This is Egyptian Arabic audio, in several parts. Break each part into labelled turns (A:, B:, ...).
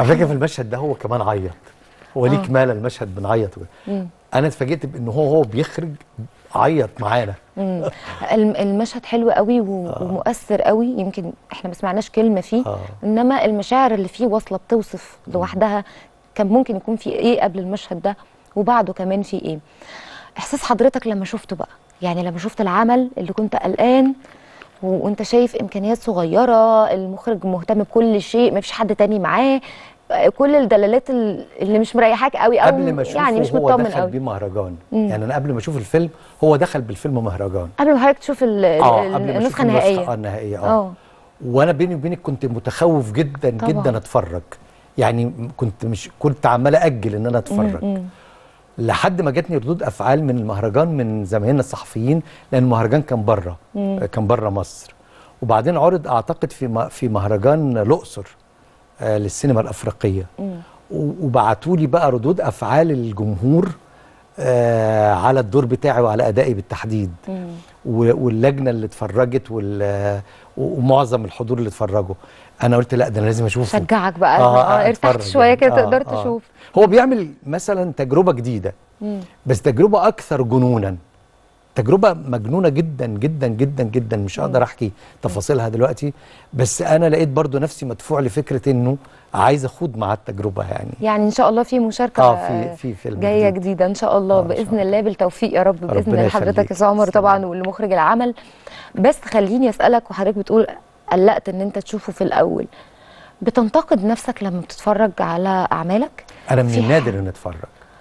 A: على فكره في المشهد ده هو كمان عيط هو ليه
B: آه.
A: كمال المشهد بنعيط
B: مم.
A: انا اتفاجئت بان هو هو بيخرج عيط معانا
B: مم. الم- المشهد حلو قوي و- ومؤثر قوي يمكن احنا ما سمعناش كلمه فيه
A: آه.
B: انما المشاعر اللي فيه واصله بتوصف لوحدها كان ممكن يكون في ايه قبل المشهد ده وبعده كمان في ايه احساس حضرتك لما شفته بقى يعني لما شفت العمل اللي كنت قلقان و- وانت شايف امكانيات صغيره المخرج مهتم بكل شيء مفيش حد تاني معاه آه، كل الدلالات ال- اللي مش مريحاك قوي او
A: قبل ما اشوفه
B: يعني مش
A: هو
B: مطمن
A: دخل
B: قوي
A: بيه مهرجان
B: مم.
A: يعني انا قبل ما اشوف الفيلم هو دخل بالفيلم مهرجان
B: قبل ما حضرتك تشوف ال-
A: اه
B: ال-
A: قبل ما
B: النسخه
A: اشوف
B: النهائيه
A: آه، النهائيه اه
B: اه
A: وانا بيني وبينك كنت متخوف جدا
B: طبعاً.
A: جدا اتفرج يعني كنت مش كنت عمال اجل ان انا اتفرج
B: مم.
A: لحد ما جاتني ردود افعال من المهرجان من زمايلنا الصحفيين لان المهرجان كان بره
B: مم.
A: كان بره مصر وبعدين عرض اعتقد في م- في مهرجان الاقصر آه، للسينما الافريقيه
B: مم.
A: وبعتوا لي بقى ردود افعال الجمهور آه، على الدور بتاعي وعلى ادائي بالتحديد
B: مم.
A: و- واللجنه اللي اتفرجت وال- ومعظم الحضور اللي اتفرجوا انا قلت لا ده انا لازم اشوفه
B: شجعك بقى اه ارتحت
A: أتفرج
B: شويه
A: يعني.
B: كده
A: آه،
B: تقدر
A: آه.
B: تشوف
A: هو بيعمل مثلا تجربه جديده
B: مم.
A: بس تجربه اكثر جنونا تجربه مجنونه جدا جدا جدا جدا مش هقدر احكي تفاصيلها دلوقتي بس انا لقيت برضو نفسي مدفوع لفكره انه عايز اخوض مع التجربه يعني
B: يعني ان شاء الله في مشاركه
A: اه في في فيلم
B: جايه
A: جديد.
B: جديده ان شاء الله
A: آه، إن شاء
B: باذن الله بالتوفيق يا رب باذن
A: ربنا
B: الله لحضرتك
A: يخليك.
B: يا أستاذ عمر
A: تسلم.
B: طبعا ولمخرج العمل بس خليني اسالك وحضرتك بتقول قلقت ان انت تشوفه في الاول بتنتقد نفسك لما بتتفرج على اعمالك
A: انا من
B: في
A: النادر ان اتفرج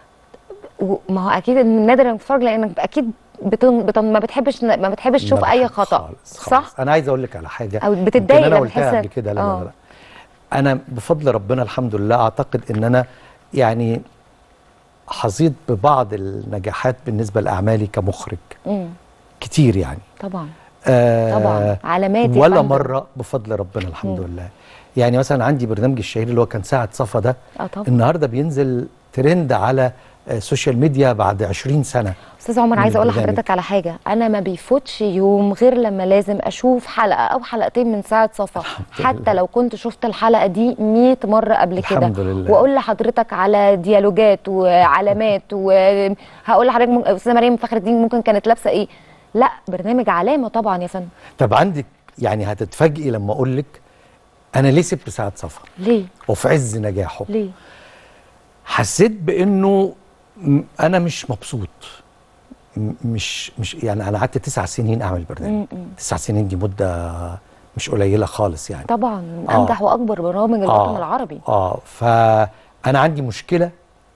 B: وما هو اكيد ان نادر انك تتفرج لانك اكيد بتن... بتن... ما بتحبش ما بتحبش تشوف
A: ما
B: اي
A: بحبش
B: خطا
A: خالص
B: صح
A: خالص. انا عايز اقول لك على حاجه
B: أو
A: يمكن
B: بتتضايق
A: انا
B: لما
A: قلتها
B: تحس-
A: قبل كده لا
B: آه.
A: لا لا انا بفضل ربنا الحمد لله اعتقد ان انا يعني حظيت ببعض النجاحات بالنسبه لاعمالي كمخرج
B: مم.
A: كتير يعني
B: طبعا
A: آه
B: طبعا علامات يا
A: ولا
B: فندم.
A: مره بفضل ربنا الحمد
B: مم.
A: لله يعني مثلا عندي برنامج الشهير اللي هو كان ساعه صفا ده
B: اه طبعا
A: النهارده بينزل ترند على آه، السوشيال ميديا بعد 20 سنه
B: استاذ عمر
A: من
B: عايزه اقول
A: البرنامج.
B: لحضرتك على حاجه انا ما بيفوتش يوم غير لما لازم اشوف حلقه او حلقتين من ساعه صفا حتى لو كنت شفت الحلقه دي 100 مره قبل كده
A: الحمد لله.
B: واقول لحضرتك على ديالوجات وعلامات وهقول لحضرتك مم- استاذه مريم فخر الدين ممكن كانت لابسه ايه لا برنامج علامه طبعا يا فندم
A: طب عندك يعني هتتفاجئي لما اقول لك انا ليه سبت ساعه صفا
B: ليه
A: وفي عز نجاحه
B: ليه
A: حسيت بانه م- انا مش مبسوط م- مش مش يعني انا قعدت تسع سنين اعمل برنامج
B: م- م.
A: تسع سنين دي مده مش قليله خالص يعني
B: طبعا من
A: آه.
B: انجح واكبر برامج الوطن العربي
A: اه فانا عندي مشكله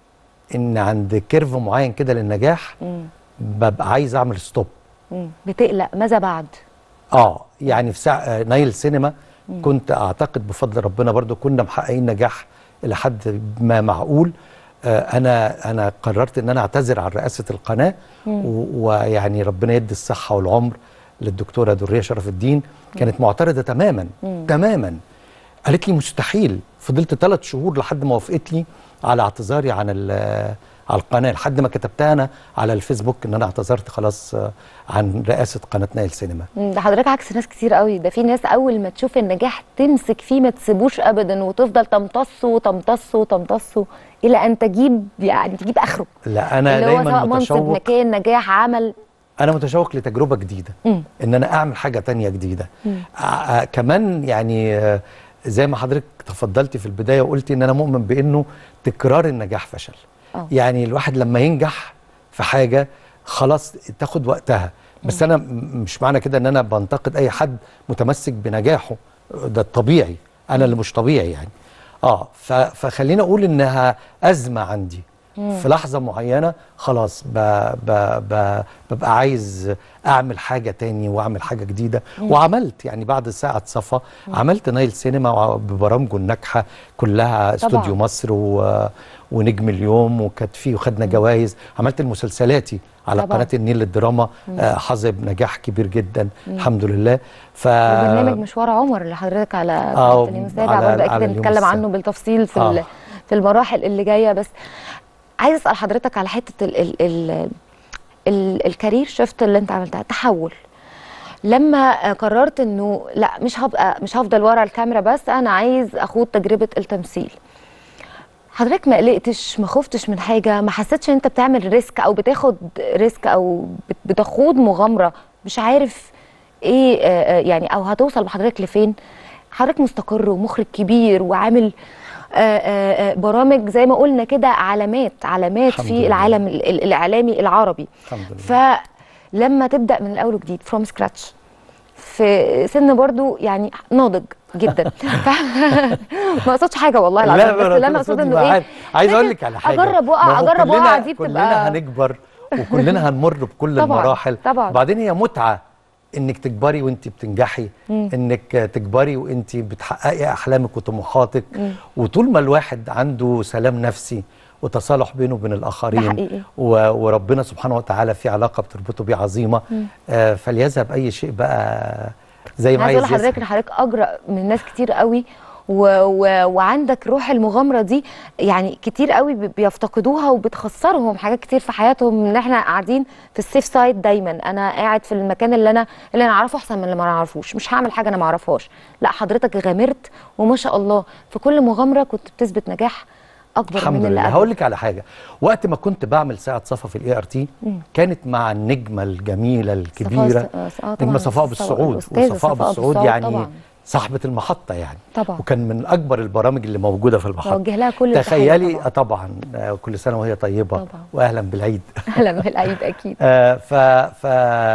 A: ان عند كيرف معين كده للنجاح
B: مم.
A: ببقى عايز اعمل ستوب
B: مم. بتقلق ماذا بعد
A: اه يعني في ساعة آه، نايل سينما كنت اعتقد بفضل ربنا برضو كنا محققين نجاح الى حد ما معقول آه انا انا قررت ان انا اعتذر عن رئاسه القناه و- ويعني ربنا يدي الصحه والعمر للدكتوره دريه شرف الدين كانت معترضه تماما تماما قالت لي مستحيل فضلت ثلاث شهور لحد ما وافقت لي على اعتذاري عن ال- على القناه لحد ما كتبتها انا على الفيسبوك ان انا اعتذرت خلاص آه، عن رئاسه قناه نايل سينما
B: مم، ده حضرتك عكس ناس كتير قوي ده في ناس اول ما تشوف النجاح تمسك فيه ما تسيبوش ابدا وتفضل تمتصه وتمتصه وتمتصه الى ان تجيب يعني تجيب اخره
A: لا انا
B: اللي هو
A: دايما
B: سواء منصب
A: متشوق
B: مكان نجاح عمل
A: انا متشوق لتجربه جديده
B: مم.
A: ان انا اعمل حاجه تانية جديده آه آه كمان يعني آه زي ما حضرتك تفضلتي في البدايه وقلتي ان انا مؤمن بانه تكرار النجاح فشل
B: آه.
A: يعني الواحد لما ينجح في حاجه خلاص تاخد وقتها بس انا م- مش معنى كده ان انا بنتقد اي حد متمسك بنجاحه ده الطبيعي انا اللي مش طبيعي يعني اه ف- فخلينا اقول انها ازمه عندي في لحظه معينه خلاص ب ب ب ببقى عايز اعمل حاجه تاني واعمل حاجه جديده وعملت يعني بعد ساعه صفا عملت نايل سينما وع- ببرامجه الناجحه كلها
B: طبعاً.
A: استوديو مصر و ونجم اليوم وكانت فيه وخدنا جوائز عملت المسلسلاتي على
B: طبعاً.
A: قناه النيل للدراما آه، حظى بنجاح كبير جدا الحمد لله ف
B: وبرنامج مشوار عمر اللي حضرتك على
A: آه،
B: قناة اليوم السابع
A: على-
B: برضه
A: على
B: اكيد
A: اليوم
B: هنتكلم
A: السابع.
B: عنه بالتفصيل في
A: آه.
B: ال- في المراحل اللي جايه بس عايز اسال حضرتك على حته ال ال ال ال الكارير شفت اللي انت عملتها تحول لما قررت انه لا مش هبقى مش هفضل ورا الكاميرا بس انا عايز اخوض تجربه التمثيل حضرتك ما قلقتش ما خفتش من حاجه ما حسيتش ان انت بتعمل ريسك او بتاخد ريسك او بت- بتخوض مغامره مش عارف ايه آه، آه، يعني او هتوصل بحضرتك لفين حضرتك مستقر ومخرج كبير وعامل آه، آه، آه، برامج زي ما قلنا كده علامات علامات
A: الحمد
B: في
A: لله.
B: العالم ال- ال- الاعلامي العربي
A: الحمد لله
B: فلما تبدا من الاول وجديد فروم سكراتش في سن برضو يعني ناضج جدا ف... ما اقصدش حاجه والله العظيم بس اللي انا اقصده انه ايه
A: عايز اقول
B: فكرة
A: لك على حاجه
B: اجرب
A: ما
B: واقع
A: هو
B: اجرب
A: كلنا-
B: واقع دي
A: كلنا
B: بتبقى
A: هنكبر وكلنا هنمر بكل
B: طبعاً،
A: المراحل
B: طبعاً.
A: وبعدين هي متعه انك تكبري وانت بتنجحي انك تكبري وانت بتحققي احلامك وطموحاتك وطول ما الواحد عنده سلام نفسي وتصالح بينه وبين
B: ده
A: الاخرين
B: حقيقي.
A: و- وربنا سبحانه وتعالى في علاقه بتربطه بيه عظيمه آه فليذهب اي شيء بقى زي ما
B: عايز
A: عايز
B: اقول لحضرتك ان
A: يذهب.
B: حضرتك اجرأ من ناس كتير قوي و... و... وعندك روح المغامره دي يعني كتير قوي بي- بيفتقدوها وبتخسرهم حاجات كتير في حياتهم ان احنا قاعدين في السيف سايد دايما انا قاعد في المكان اللي انا اللي انا اعرفه احسن من اللي ما اعرفوش مش هعمل حاجه انا ما اعرفهاش لا حضرتك غامرت وما شاء الله في كل مغامره كنت بتثبت نجاح اكبر
A: الحمد
B: من اللي
A: لله
B: قبل
A: هقول لك على حاجه وقت ما كنت بعمل ساعه صفا في الاي ار تي كانت مع النجمه الجميله الكبيره
B: آه، طبعاً.
A: نجمه صفاء
B: صفاء-
A: بالسعود
B: الأستاذة
A: وصفاء
B: صفاء
A: بالسعود
B: بالسعود
A: يعني
B: طبعاً.
A: صاحبه المحطه يعني
B: طبعاً.
A: وكان من اكبر البرامج اللي موجوده في المحطه
B: بوجه لها كل التحية
A: تخيلي
B: طبعاً.
A: آه طبعا آه، كل سنه وهي طيبه
B: طبعاً.
A: واهلا بالعيد
B: اهلا بالعيد اكيد
A: آه، ف ف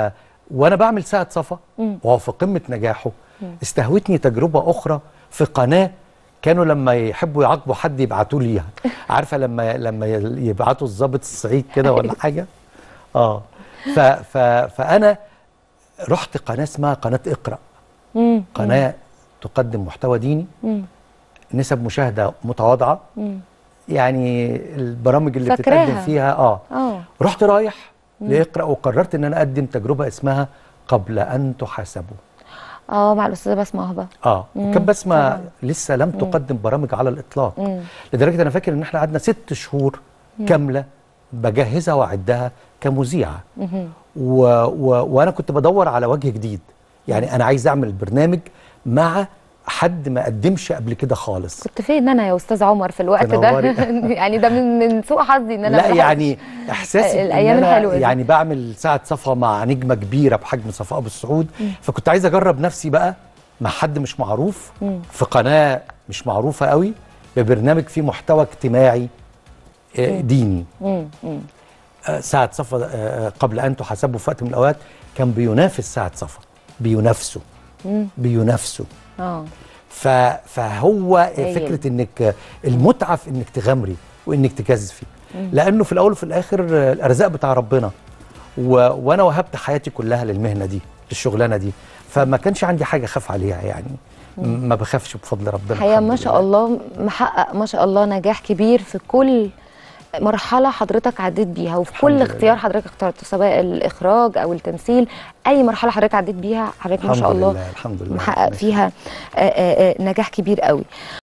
A: وانا بعمل ساعه صفا وهو في قمه نجاحه استهوتني تجربه اخرى في قناه كانوا لما يحبوا يعاقبوا حد يبعتوا ليها عارفه لما لما يبعتوا الضابط الصعيد كده ولا حاجه اه ف ف فانا رحت قناه اسمها قناه اقرا
B: مم.
A: قناه تقدم محتوى ديني
B: مم.
A: نسب مشاهده متواضعه
B: مم.
A: يعني البرامج اللي
B: فاكراها.
A: بتتقدم فيها اه
B: اه
A: رحت رايح لاقرا وقررت ان انا اقدم تجربه اسمها قبل ان تحاسبوا
B: اه مع الاستاذه بسمه وهبه
A: اه
B: مم،
A: وكان بسمه
B: طبعاً.
A: لسه لم تقدم برامج على الاطلاق
B: مم.
A: لدرجه انا فاكر ان احنا قعدنا ست شهور كامله بجهزها واعدها كمذيعه
B: مهم.
A: و... و... وانا كنت بدور على وجه جديد يعني انا عايز اعمل برنامج مع حد ما قدمش قبل كده خالص
B: كنت فين انا يا استاذ عمر في الوقت ده
A: تنوري.
B: يعني ده من من سوء حظي ان انا
A: لا
B: بحب-
A: يعني احساسي بإن
B: الأيام
A: أنا
B: الحلوة دي.
A: يعني بعمل ساعه صفا مع نجمه كبيره بحجم صفاء بالسعود فكنت عايز اجرب نفسي بقى مع حد مش معروف في قناه مش معروفه قوي ببرنامج فيه محتوى اجتماعي آه، ديني
B: مم. مم.
A: آه، ساعه صفا آه، قبل ان تحاسبوا في وقت من الاوقات كان بينافس ساعه صفا بينافسوا بينافسوا
B: اه
A: ف... فهو
B: هايل.
A: فكره انك المتعه في انك تغامري وانك تجازفي لانه في الاول وفي الاخر آه، الارزاق بتاع ربنا و... وانا وهبت حياتي كلها للمهنه دي للشغلانه دي فما كانش عندي حاجه اخاف عليها يعني م- ما بخافش بفضل ربنا
B: الحقيقه
A: الحمد
B: ما شاء
A: لله.
B: الله محقق ما شاء الله نجاح كبير في كل مرحلة حضرتك عديت بيها وفي
A: الحمد
B: كل
A: لله.
B: اختيار حضرتك اخترته سواء الإخراج أو التمثيل أي مرحلة حضرتك عديت بيها حضرتك ما
A: الحمد
B: شاء الله
A: لله الحمد لله
B: محقق فيها آه، آه، آه، نجاح كبير قوي